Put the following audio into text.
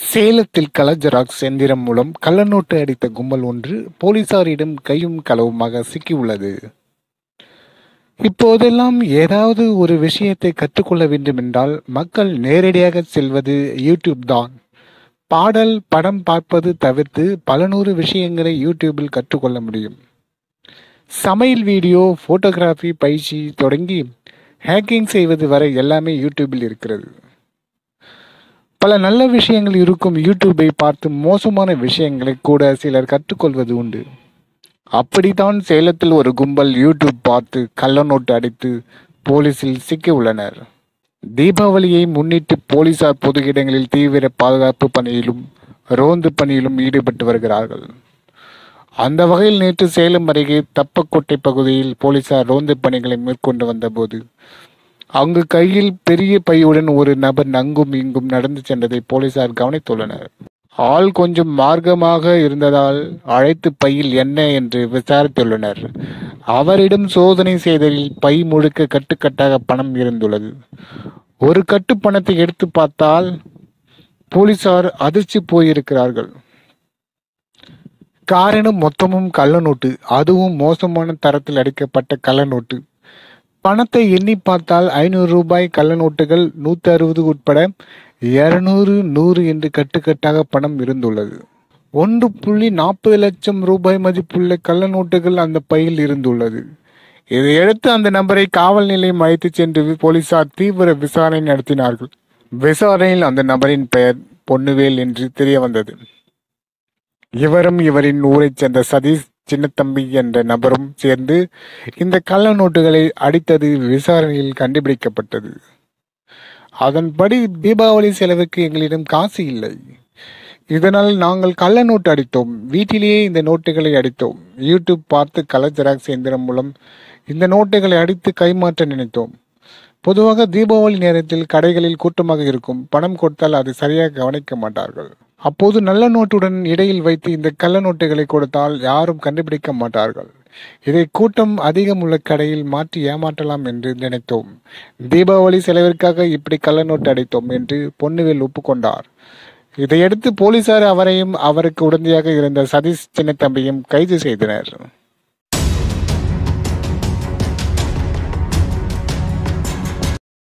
சேலத்தில் கள்ள ஜெராக்ஸ் எந்திரம் மூலம் கள்ளநோட்டு அடித்த கும்பல் ஒன்று போலீசாரிடம் கையும் களவுமாக சிக்கியுள்ளது இப்போதெல்லாம் ஏதாவது ஒரு விஷயத்தை கற்றுக்கொள்ள வேண்டுமென்றால் மக்கள் நேரடியாக செல்வது யூடியூப் தான் பாடல் படம் பார்ப்பது தவிர்த்து பல நூறு விஷயங்களை யூடியூபில் கற்றுக்கொள்ள முடியும் சமையல் வீடியோ ஃபோட்டோகிராஃபி பயிற்சி தொடங்கி ஹேக்கிங் செய்வது வரை எல்லாமே யூடியூபில் இருக்கிறது பல நல்ல விஷயங்கள் இருக்கும் யூடியூபை பார்த்து மோசமான விஷயங்களை கூட சிலர் கற்றுக்கொள்வது உண்டு அப்படித்தான் சேலத்தில் ஒரு கும்பல் யூடியூப் பார்த்து கள்ள நோட்டு அடித்து போலீசில் சிக்கி உள்ளனர் தீபாவளியை முன்னிட்டு போலீசார் பொது இடங்களில் தீவிர பாதுகாப்பு பணியிலும் ரோந்து பணியிலும் ஈடுபட்டு வருகிறார்கள் அந்த வகையில் நேற்று சேலம் அருகே தப்பக்கோட்டை பகுதியில் போலீசார் ரோந்து பணிகளை மேற்கொண்டு வந்தபோது அங்கு கையில் பெரிய பையுடன் ஒரு நபர் அங்கும் இங்கும் நடந்து சென்றதை போலீசார் கவனித்துள்ளனர் ஆள் கொஞ்சம் மார்க்கமாக இருந்ததால் அழைத்து பையில் என்ன என்று விசாரித்துள்ளனர் அவரிடம் சோதனை செய்ததில் பை முழுக்க கட்டுக்கட்டாக பணம் இருந்துள்ளது ஒரு கட்டு பணத்தை எடுத்து பார்த்தால் போலீசார் அதிர்ச்சி போயிருக்கிறார்கள் காரணம் மொத்தமும் கள்ள நோட்டு அதுவும் மோசமான தரத்தில் அடிக்கப்பட்ட கள்ள நோட்டு பணத்தை எண்ணி பார்த்தால் ஐநூறு ரூபாய் கள்ள நோட்டுகள் நூற்றி அறுபது உட்பட இருநூறு நூறு என்று கட்டுக்கட்டாக பணம் இருந்துள்ளது ஒன்று புள்ளி நாற்பது லட்சம் ரூபாய் மதிப்புள்ள கள்ள நோட்டுகள் அந்த பையில் இருந்துள்ளது இதையடுத்து அந்த நபரை காவல் நிலையம் அழைத்துச் சென்று போலீசார் தீவிர விசாரணை நடத்தினார்கள் விசாரணையில் அந்த நபரின் பெயர் பொன்னுவேல் என்று தெரிய வந்தது இவரும் இவரின் ஊரைச் சேர்ந்த சதீஷ் சின்னத்தம்பி என்ற நபரும் சேர்ந்து இந்த கள்ள நோட்டுகளை அடித்தது விசாரணையில் கண்டுபிடிக்கப்பட்டது அதன்படி தீபாவளி செலவுக்கு எங்களிடம் காசு இல்லை இதனால் நாங்கள் கள்ள நோட்டு அடித்தோம் வீட்டிலேயே இந்த நோட்டுகளை அடித்தோம் யூடியூப் பார்த்து கலர் ஜெராக்ஸ் இயந்திரம் மூலம் இந்த நோட்டுகளை அடித்து கைமாற்ற நினைத்தோம் பொதுவாக தீபாவளி நேரத்தில் கடைகளில் கூட்டமாக இருக்கும் பணம் கொடுத்தால் அது சரியாக கவனிக்க மாட்டார்கள் அப்போது நல்ல நோட்டுடன் இடையில் வைத்து இந்த கள்ள நோட்டுகளை கொடுத்தால் யாரும் கண்டுபிடிக்க மாட்டார்கள் இதை கூட்டம் அதிகம் உள்ள கடையில் மாற்றி ஏமாற்றலாம் என்று நினைத்தோம் தீபாவளி செலவிற்காக இப்படி கள்ள நோட்டு அடித்தோம் என்று பொன்னுவேல் ஒப்புக்கொண்டார் இதையடுத்து போலீசார் அவரையும் அவருக்கு உடந்தையாக இருந்த சதீஷ் சின்னத்தம்பியும் கைது செய்தனர்